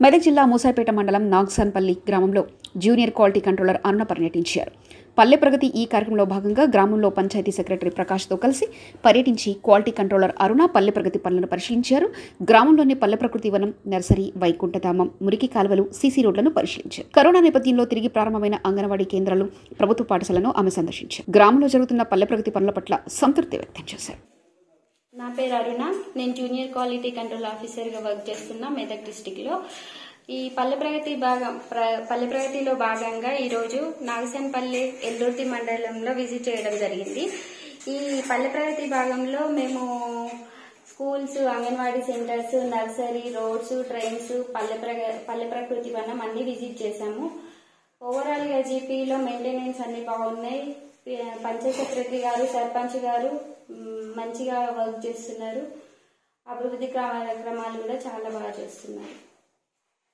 మెదక్ జిల్లా మూసాపేట మండలం నాగ్సాన్పల్లి గ్రామంలో జూనియర్ క్వాలిటీ కంట్రోలర్ అరుణ పర్యటించారు పల్లె ప్రగతి ఈ కార్యక్రమంలో భాగంగా గ్రామంలో పంచాయతీ సెక్రటరీ ప్రకాష్తో కలిసి పర్యటించి క్వాలిటీ కంట్రోలర్ అరుణ పల్లె ప్రగతి పనులను పరిశీలించారు గ్రామంలోని పల్లె ప్రకృతి వనం నర్సరీ వైకుంఠధామం మురికి కాలువలు సీసీ రోడ్లను పరిశీలించారు కరోనా నేపథ్యంలో తిరిగి ప్రారంభమైన అంగన్వాడీ కేంద్రాలు ప్రభుత్వ పాఠశాలను ఆమె సందర్శించారు గ్రామంలో జరుగుతున్న పల్లె ప్రగతి పనుల పట్ల సంతృప్తి వ్యక్తం చేశారు నా పేరు అరుణ నేను జూనియర్ క్వాలిటీ కంట్రోల్ ఆఫీసర్గా వర్క్ చేస్తున్నా మెదక్ డిస్టిక్లో ఈ పల్లె ప్రగతి భాగం ప్ర- పల్లె ప్రగతిలో భాగంగా ఈరోజు నాగసన్పల్లి ఎల్లుర్తి మండలంలో విజిట్ చేయడం జరిగింది ఈ పల్లె ప్రగతి భాగంలో మేము schools anganwadi centres nursery roads trains Palle ప్రగ పల్లె ప్రకృతి వనం అన్ని విజిట్ చేశాము ఓవరాల్ గా జీపీలో మెయింటెనెన్స్ అన్ని బాగున్నాయి పంచాయత్ సెక్రటరీ గారు సర్పంచ్ గారు మ్, మంచిగా వర్క్ చేస్తున్నారు అభివృద్ధి కార్యక్రమాలు కూడా చాలా బాగా చేస్తున్నారు